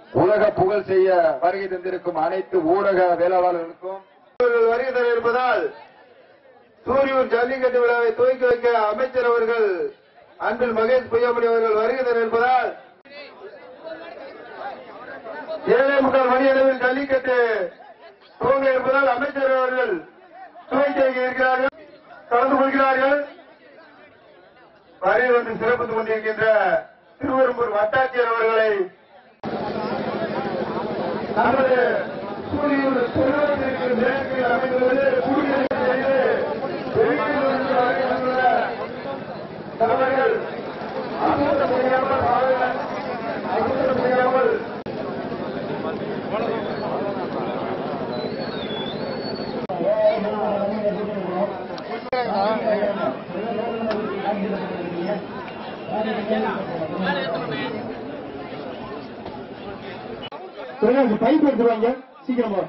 உலக புகழ் செய்ய வருகை தந்திருக்கும் அனைத்து ஊடக வேளாளர்களுக்கும் அவர்கள் வருகை தர இருப்பதால் சூரியூர் ஜல்லிக்கட்டு விழாவை துவக்கி வைக்க அமைச்சர் அவர்கள் அன்பில் மகேஷ் பொய்யாமணி அவர்கள் வருகை தர இருப்பதால் ஏழை முக்கால் மணி அளவில் ஜல்லிக்கட்டு துவங்க இருப்பதால் அமைச்சர் அவர்கள் துவக்கி வைக்க இருக்கிறார்கள் கலந்து கொள்கிறார்கள் வருகை வந்து சிறப்பித்துக் கொண்டிருக்கின்ற திருவெரும்பூர் வட்டாட்சியர் அவர்களை நமது சூரியன் செல்வத்திற்கு மேற்கில் அமைந்துள்ளது சூரியனுக்கு செய்து வெளியில் இருந்து வருகின்ற தலைவர்கள் அமுத்த முடியாமல் அவர்கள் அமுத்த முடியாமல் பைப் எடுத்துருவாங்க சீக்கிரமா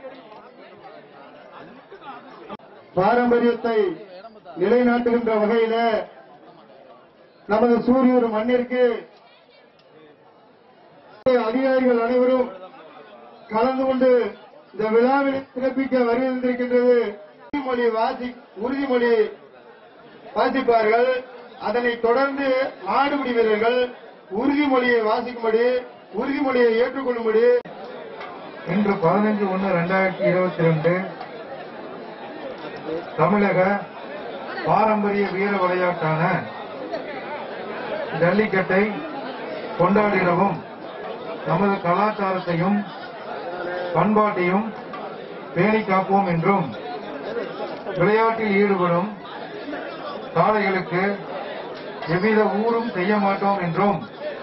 பாரம்பரியத்தை நிலைநாட்டுகின்ற வகையில நமது சூரியூர் மண்ணிற்கு அதிகாரிகள் அனைவரும் கலந்து கொண்டு இந்த விழாவில் சிறப்பிக்க வருகின்றிருக்கின்றது உறுதிமொழி வாசி உறுதிமொழி வாசிப்பார்கள் அதனைத் தொடர்ந்து மாடுபிடி வீரர்கள் உறுதிமொழியை வாசிக்கும்படி உறுதிமொழியை ஏற்றுக்கொள்ளும்படி இன்று பதினஞ்சு ஒன்று ரெண்டாயிரத்தி இருபத்தி ரெண்டு தமிழக பாரம்பரிய வீர விளையாட்டான ஜல்லிக்கட்டை கொண்டாடிடவும் நமது கலாச்சாரத்தையும் பண்பாட்டையும் பேணி காப்போம் என்றும் விளையாட்டில் ஈடுபடும் காளைகளுக்கு எவ்வித ஊரும் செய்ய மாட்டோம் என்றும்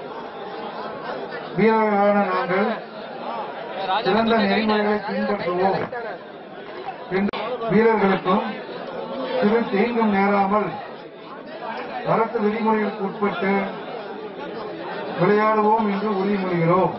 வீரர்களான நாங்கள் சிறந்த நெறிமுறைகளை பின்பற்றுவோம் என்று வீரர்களுக்கும் சிறு தீங்கும் நேராமல் அரசு விதிமுறைகளுக்கு உட்பட்டு விளையாடுவோம் என்று உறுதிமொழிகிறோம்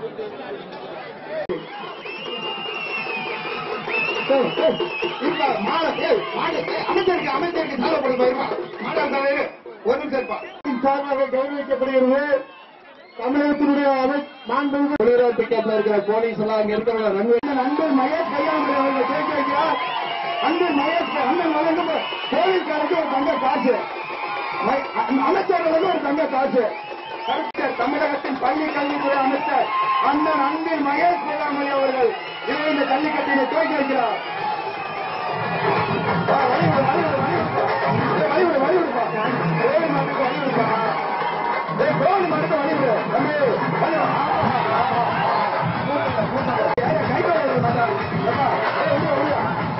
அமைச்சருக்கு அமைச்சருக்கு சாலப்படும் போயிருமா மாடா தலைவர் ஒரு நிமிஷம் இருப்பா சார்பாக கௌரவிக்கப்படுகிறது தமிழகத்தினுடைய அமை மாண்புமிகு விளையாட்டு கேட்ல இருக்கிற போலீஸ் எல்லாம் அங்க இருக்கிற ரங்கு அன்பர் மகேஷ் கையாளர் அவர்கள் கேட்க வைக்கிறார் அன்பர் மகேஷ் அண்ணன் மகன் போலீஸ்காரருக்கு ஒரு தங்க காசு ம- அ- அமைச்சர்களுக்கு ஒரு தங்க காசு கருத்தர் தமிழகத்தின் பள்ளி கல்வித்துறை அமைச்சர் அண்ணன் அன்பில் மகேஷ் வேளாண்மை அவர்கள் இதை இந்த ஜல்லிக்கட்டினை துவக்கி வைக்கிறார் வா, வழிவிடு, வழிவிடு, வழிவிடு. ஏய், வழிவிடு, வழிவிடுப்பா. கோவில் மாட்டுக்கு வழிவிடுப்பா. ஏய், கோவில் மாட்டுக்கு வழிவிடு. தம்பி, வழிவிடு. ஆமா, ஆமா, ஆமா. கூட்டல, கூட்டல. ஏய், கை கழுவுறது நல்லா. ஏப்பா, ஏய், வெளிய, வெளிய.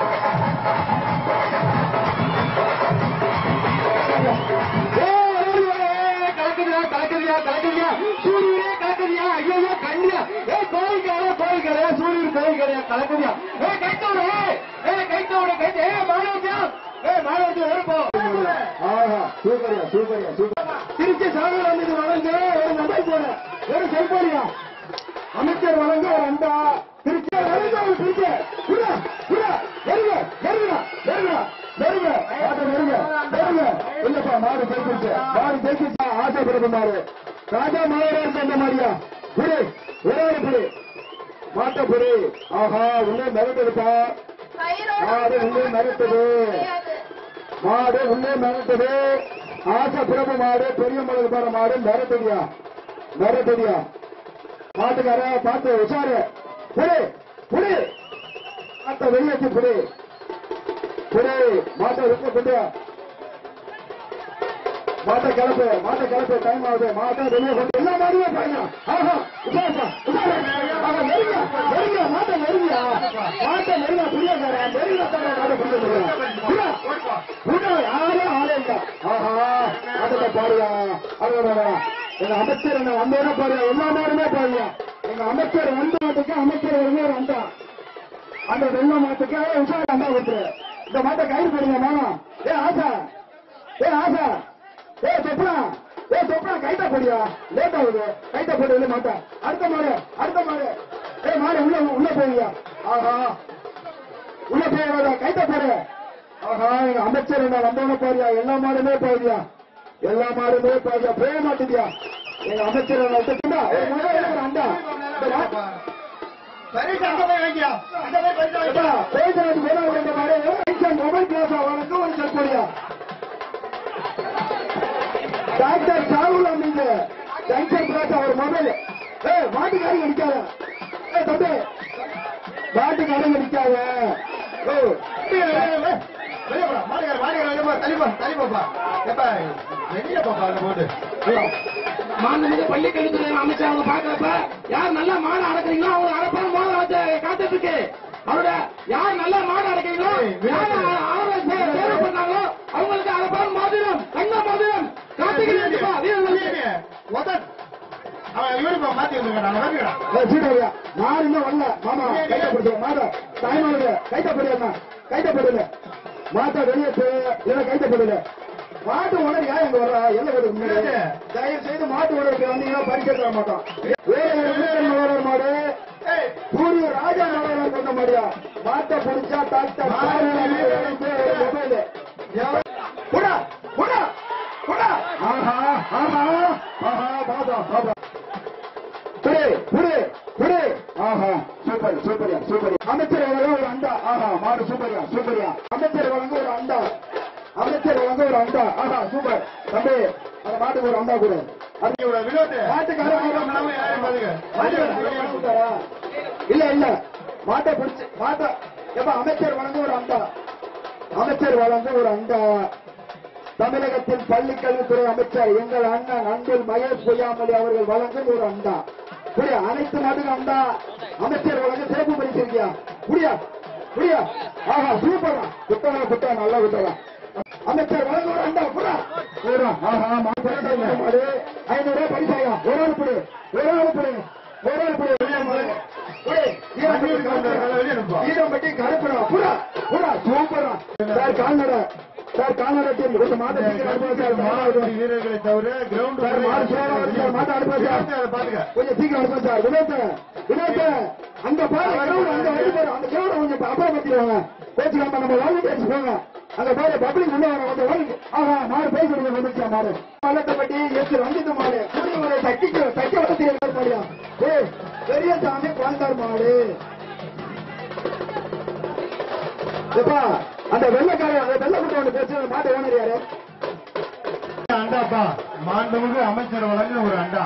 ஏய், வெளிய, ஏய், கலக்குதியா, கலக்குதியா, கலக்குதியா. சூரியனே கலக்குதியா. ஐயோ, ஐயோ, கண்ணியா. ஏய், கோழிக்காரே, கோழிக்காரே, சூரியன் கோழிக்காரே, கலக்குதியா. ஏய், கைத்தோடு, ஏய், ஏய், கைத்தோடு, கைத்து. ஏய், மாணவத்தியா. ஏய், மாணவத்தியா, வருப்போ. ஆஹா, சூப்பரியா, சூப்பரியா, சூப்பர். திருச்சி சாகரம் மீது வழங்க ஒரு மொபைல் போன ஒரு செல்போனியா அமைச்சர் வழங்க ஒரு அண்டா திருச்சி வழங்க ஒரு திருச்சி புடா புடா நெருங்க நெருங்க நெருங்க நெருங்க மாட்ட நெருங்க நெருங்க இல்லப்பா மாடு பேசிச்சு மாடு பேசிச்சா ஆசைப்படுற மாடு ராஜா மாவராஜ் அந்த மாதிரியா புடி ஒரே ஒரு புடி மாட்ட புடி ஆஹா உள்ளே மிரட்டுதுப்பா மாடு உள்ளே மிரட்டுது மாடு உள்ளே மிரட்டுது ஆசை பிரபு மாடு பெரிய மலை போற மாடு மிரட்டுதியா மிரட்டுதியா மாட்டுக்கார பார்த்து உஷாரு புடி புடி மாட்டை வெளியேற்றி புடி புடி மாட்டை விட்டு கொண்டு மாட்டை கிளப்பு மாட்டை கிளப்பு டைம் ஆகுது மாட்டை வெளியே கொண்டு எல்லா மாடுமே பாருங்க ஆஹா உஷாருப்பா உஷாரு ஆஹா நெருங்க நெருங்க மாட்டை நெருங்கியா மாட்டை நெருங்க புரியாதாரா நெருங்க தானே மாட்டை புரிய முடியும் புரிய யாரும் ஆளே இல்ல ஆஹா மாட்டை பாருயா அவ்வளவுதானா எங்க அமைச்சர் என்ன வந்தோட பாருங்க எல்லா மாடுமே பாருங்க எங்க அமைச்சர் வந்த மாட்டுக்கு அமைச்சர் வருமே ஒரு அண்டா அந்த வெள்ள மாட்டுக்கு உஷாரு அண்டா விட்டுரு இந்த மாட்டை கயிறு போடுங்க மாமா ஏ ஆசா ஏ ஆசா ஏ சொப்னா ஏ சொப்னா கைட்ட போடியா லேட் ஆகுது கைட்ட போடு இல்ல மாட்டா அடுத்த மாடு அடுத்த மாடு ஏ மாடு உள்ள உள்ள போவியா ஆஹா உள்ள போய் கைட்ட போடு ஆஹா எங்க அமைச்சர் என்ன வந்தவன பாரியா எல்லா மாடுமே பாரியா எல்லா மாடுமே பாரியா போக மாட்டேதியா எங்க அமைச்சர் என்ன விட்டுட்டா ஏ, முதல்ல ஒரு அண்டா சரி அங்க போய் வைக்கியா அங்க போய் பரிசு வைக்கியா பேசுறது வேணாம் என்ற மாதிரி மொபைல் கிளாஸ் அவனுக்கு ஒரு செல்போனியா டாக்டர் சாகுல் அமீங்க டாக்டர் பிளாஸ் அவர் மொபைல் ஏ மாட்டுக்காரி அடிக்காத ஏ தம்பி மாட்டுக்காரி அடிக்காத ஓ வெளியே போடா மாடுகார மாடுகார வெளியே போ தள்ளிப்பா தள்ளிப்போப்பா ஏப்பா வெளியே போப்பா அந்த போட்டு மாண்புமிகு பள்ளிக்கல்வித்துறை அமைச்சர் அவங்க பாக்குறப்ப யார் நல்ல மாடு அடக்குறீங்களோ அவங்க அரைப்பான மோதிரம் வச்சு காத்துட்டு இருக்கு அவரோட யார் நல்ல மாடு அடக்குறீங்களோ யார் ஆர்வம் சே- சேவை பண்ணாங்களோ அவங்களுக்கு அரைப்பான மோதிரம் தங்க மோதிரம் காத்துக்கிட்டு உதன் அவன் யூனிஃபார்ம் மாத்தி வந்துருக்க நான் வருகிறா சீடையா நான் இன்னும் வரல மாமா கைட்ட பிடிச்ச மாதா தாய்மானது கைட்ட பிடிக்கமா கைட்ட பிடிக்கல மாதா வெளியே இல்ல கைட்ட பிடிக்கல மாட்டு உணர் ஏன் இங்க வர்றா என்ன வருது முன்னாடி தயவு செய்து மாட்டு உணருக்கு வந்தீங்கன்னா பரிசு தர மாட்டோம் வேற வீரன் நகர் மாடு ஏய் சூரிய ராஜா நகரம் கொண்ட மாடியா மாட்டை பிடிச்சா டாக்டர் மொபைல் புடா புடா புடா ஆஹா ஆஹா ஆஹா பாபா பாபா புடி புடி புடி ஆஹா சூப்பர் சூப்பரியா சூப்பர் அமைச்சர் வழங்க ஒரு அண்டா ஆஹா மாடு சூப்பரியா சூப்பரியா அமைச்சர் வழங்க ஒரு அண்டா அமைச்சர் வழங்க ஒரு அண்டா ஆஹா சூப்பர் தம்பி அந்த மாட்டுக்கு ஒரு அண்டா கொடு அது இவர வினோத் மாட்டுக்காரன் நம்ம யாரையும் பாருங்க மாட்டுக்காரன் இல்ல இல்ல மாட்டை பிடிச்சு மாட்டை எப்ப அமைச்சர் வழங்க ஒரு அண்டா அமைச்சர் வழங்க ஒரு அண்டா தமிழகத்தின் பள்ளிக் கல்வித்துறை அமைச்சர் எங்கள் அண்ணன் அன்பில் மகேஷ் பொய்யாமலி அவர்கள் வழங்கும் ஒரு அண்டா புரியா அனைத்து மாட்டுக்கு அண்டா அமைச்சர் வழங்க சிறப்பு பரிசு இருக்கியா புரியா புரியா ஆஹா சூப்பரா குட்டவா குட்டா நல்லா குட்டவா அமைச்சர் வழங்க ஒரு அண்டா புறா புறா ஆஹா மாடு ஐநூறு ரூபாய் பரிசாயா ஒரு ஆள் புடி ஒரு ஆள் புடி ஒரு ஆள் புடி ஈரம்பட்டி கருப்புடா புறா புறா சூப்பரா சார் கால்நடை சார் கால்நடை டீம் கொஞ்சம் மாட்ட சீக்கிரம் அனுப்புங்க சார் மாடு வீரர்களை தவிர கிரவுண்ட் சார் மாடு சோழா வருது சார் மாட்ட அனுப்புங்க சார் பாத்துக்க கொஞ்சம் சீக்கிரம் அனுப்புங்க சார் வினோத் வினோத் அங்க பாரு கிரவுண்ட் அங்க வந்து பாரு அந்த கிரவுண்ட் கொஞ்சம் அப்புறப்படுத்திடுவாங்க பேச்சு நம்ம நம்ம வாலண்டியர்ஸ் போங்க அங்க பாரு பப்ளிக் உள்ள வர கொஞ்சம் வாலண்டி ஆஹா மாடு பேசி கொடுங்க வந்துச்சா மாடு பள்ளத்தப்பட்டி எஸ் ரஞ்சித் மாடு சூரிய மாடு தட்டிக்கு தட்டி வளர்த்தி மாடியா ஏய் பெரிய சாமி குழந்தார் மாடு எப்பா அந்த வெள்ளக்கார அந்த வெள்ள குட்டை ஒன்று பேசுற மாட்டு ஓனர் யாரு அண்டாப்பா மாண்புமிகு அமைச்சர் வழங்க ஒரு அண்டா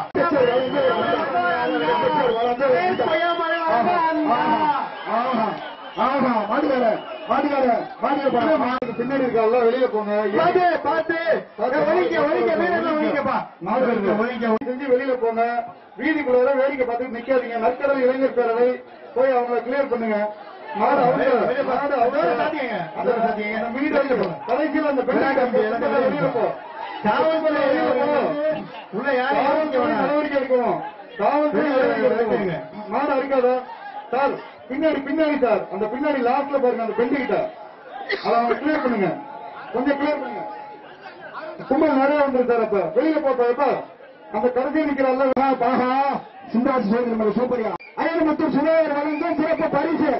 பின்னாடி இருக்கால வெளியே போங்க பாத்து பாத்து ஒழிக்க ஒழிக்க வீரர்கள் ஒழிக்கப்பா மாடு ஒழிக்க செஞ்சு வெளியில போங்க வீதிக்குள்ள வேடிக்கை பார்த்து நிக்காதீங்க நற்கடல் இளைஞர் பேரவை போய் அவங்கள கிளியர் பண்ணுங்க மாடு அவங்க வெளிய போ. மாடு அவங்க சாத்தியங்க. அந்த சாத்தியங்க. அந்த வீடு வெளியில போ கடைசியில் அந்த பெண்ணை வெளியில போ காவல்துறை வெளியில போ. உள்ள யாரையும் காவல்துறை யோசிக்க வேணாம். நடவடிக்கை எடுக்கணும் காவல்துறை நடவடிக்கை எடுக்கணும் மாடு அடிக்காதா சார் பின்னாடி பின்னாடி சார் அந்த பின்னாடி லாஸ்ட்ல பாருங்க அந்த பெண்டு கிட்ட அதை அவங்க கிளியர் பண்ணுங்க கொஞ்சம் கிளியர் பண்ணுங்க கும்பல் நிறைய வந்துருக்கு சார் அப்ப வெளியில போட்டா எப்ப அந்த கடைசி நிக்கிறாள் பாஹா சிந்தாஜ் சேகர் சூப்பரியா அயல்முத்தூர் சுனையர் வழங்கும் சிறப்பு பரிசு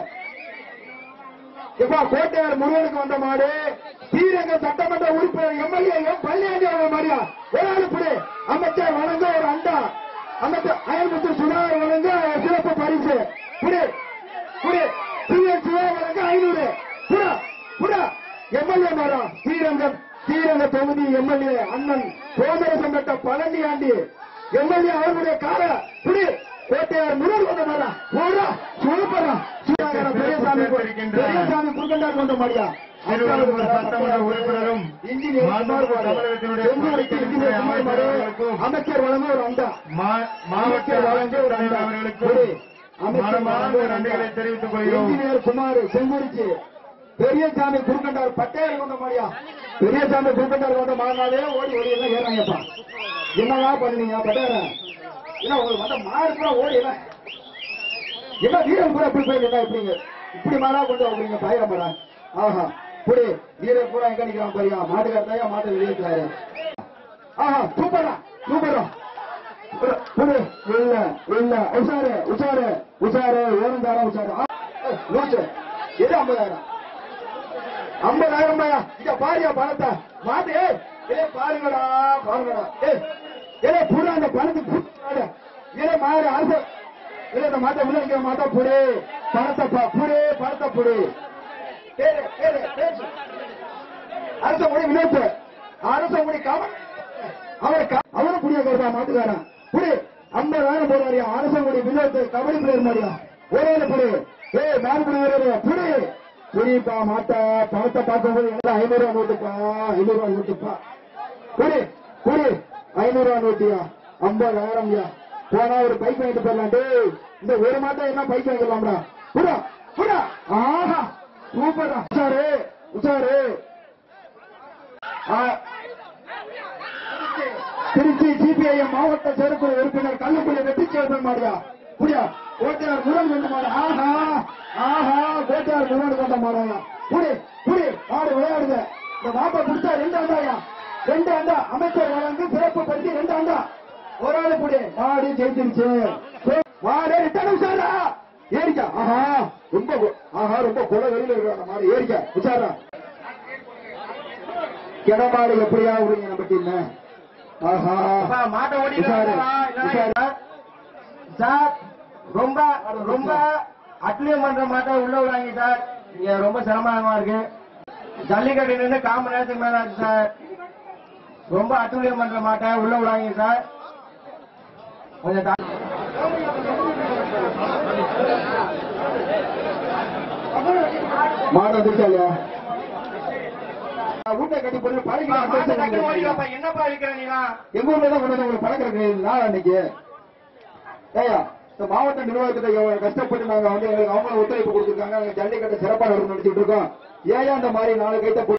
எப்பா கோட்டையார் முருகனுக்கு வந்த மாடு ஸ்ரீரங்க சட்டமன்ற உறுப்பினர் எம்எல்ஏ எம் பள்ளியாண்டி அவர்கள் மாடியா ஒரு அனுப்புடு அமைச்சர் வழங்க ஒரு அண்டா அமைச்சர் அயல்முத்து சுனார் வழங்க சிறப்பு பரிசு புடி புடி பிஎன் சிவா வழங்க ஐநூறு புடா புடா எம்எல்ஏ மாடா ஸ்ரீரங்கம் ஸ்ரீரங்க தொகுதி எம்எல்ஏ அண்ணன் சோமரசம் கட்ட பழனி ஆண்டி எம்எல்ஏ அவர்களுடைய கார புடி கோட்டையார் முருகன் கொண்ட மாடா போடா சூப்பரா சூப்பரா பெரியசாமி பெரியசாமி குறுக்கண்டா கொண்ட மாடியா திருவள்ளுவர் சட்டமன்ற உறுப்பினரும் இன்ஜினியர் குமார் மாடு. தமிழகத்தினுடைய செங்கோட்டைக்கு இன்ஜினியர் குமார் மாடு. அமைச்சர் வழங்க ஒரு அண்டா மா- மாவட்ட அமைச்சர் வழங்க ஒரு தலைவர் அண்டா அவர்களுக்கும் புடி. அமைச்சர் வழங்க மனமார்ந்த ஒரு அண்டா. நன்றிகளை தெரிவித்துக் கொள்கிறோம் இன்ஜினியர் குமார் செங்குறிச்சி பெரியசாமி குறுக்கண்டார் பட்டையார் கொண்ட மாடியா பெரியசாமி குறுக்கண்டார் கொண்ட மாடினாலே ஓடி ஓடி எல்லாம் ஏறாங்கப்பா என்னவா பண்ணுவீங்க பட்டையார என்ன உங்களுக்கு வந்த மாடு பூரா ஓடி எல்லாம் என்ன வீரன் பூரா இப்படி போய் என்ன எப்படிங்க இப்படி மாடா கொண்டு வரீங்க பயிர மாடா ஆஹா புடி வீரர் பூரா எங்க நிக்கிறான் பாரியா மாட்டுக்காரத்தையா மாட்டை வெளியேற்றாரு ஆஹா சூப்பரா சூப்பரா புடி இல்ல இல்ல உஷாரு உஷாரு உஷாரு ஓரந்தாரா உஷாரு ஆ, ஏய், லூசு எது ஐம்பதாயிரம் ஐம்பதாயிரம் பாயா இங்க பாரியா பணத்தை மாட்டு ஏய் ஏ பாருங்கடா பாருங்கடா ஏய் ஏலே புறா அந்த பணத்துக்கு ஏலே மாறு அரசு இல்ல இந்த மாட்டை உள்ள வைக்கிற மாட்டா புடி பணத்தை பா- புடி பணத்தை புடி ஏறு, ஏறு, பேசு. அரச மொழி வினோத்து அரச மொழி காவல் அவரை கா- அவரும் புடிய கருதா மாட்டுக்காரன் புடி ஐம்பதாயிரம் போறாரியா அரச மொழி வினோத்து கபடி பிளேயர் மாதிரியா ஒரே புடி ஏய் மேல்புடி வீரர் புடி புடிப்பா மாட்ட பணத்தை பார்க்கும்போது எல்லாம் ஐநூறு ரூபா நோட்டுப்பா ஐநூறு ரூபா நோட்டுப்பா புடி புடி ஐநூறு ரூபா நோட்டியா ஐம்பதாயிரம் போனா ஒரு பைக் வாங்கிட்டு போயிடலாம் டேய் இந்த ஒரு மாட்டம் என்ன பைக் வாங்கிடலாம்டா புடா புடா ஆஹா சூப்பரா உஷாரு உஷாரு ஆ. திருச்சி சிபிஐஎம் மாவட்ட செயற்குழு உறுப்பினர் கல்லுக்குள்ள வெற்றி சேர்மன் மாடியா புரியா கோட்டையார் முருகன் கொண்ட மாடு ஆஹா ஆஹா கோட்டையார் முருகன் கொண்ட மாடாயா புடி புடி மாடு விளையாடுது இந்த மாட்டை பிடிச்சா ரெண்டு அண்டாயா ரெண்டு அண்டா அமைச்சர் வழங்கு சிறப்பு படுத்தி ரெண்டு அண்டா ஒரு ஆளு புடி மாடு ஜெயிச்சிருச்சு சோ- மாடு ரிட்டர்ன் உஷாரா ஏறிக்கா ஆஹா ரொம்ப கொ- ஆஹா ரொம்ப கொலை வெளியில இருக்கிற மாடு ஏறிக்கா உஷாரா கிடமாடு எப்படியா விடுங்க நம்ம டீம் ஆஹா மாட்டை ஓடி உஷாரு, உஷாரு. சார் ரொம்ப ரொம்ப அட்லியம் பண்ற மாட்டை உள்ள விடாங்க சார் இங்க ரொம்ப சிரமமா இருக்கு ஜல்லிக்கட்டு நின்று காம நேரத்துக்கு மேல ஆச்சு சார் ரொம்ப அட்டுழியம் பண்ற மாட்டை உள்ள விடாங்க சார் கொஞ்சம் தா- மாடு வந்துருச்சா இல்லையா வீட்டை கட்டி போட்டு மாட்டை டக்குனு ஓடிவாப்பா, பழகி என்னப்பா இருக்கிற நீங்க எங்க ஊர்ல தான் கொண்டு வந்து உங்களுக்கு பழக்கிறேன் நான் அன்னைக்கு ஏயா இந்த மாவட்ட நிர்வாகத்தை எவ்வளவு கஷ்டப்பட்டு நாங்க வந்து எங்களுக்கு அவங்க ஒத்துழைப்பு கொடுத்துருக்காங்க ஜல்லிக்கட்டை சிறப்பாக நடத்திட்டு இருக்கோம் ஏன் அந்த மாதிரி நாலு கைத்த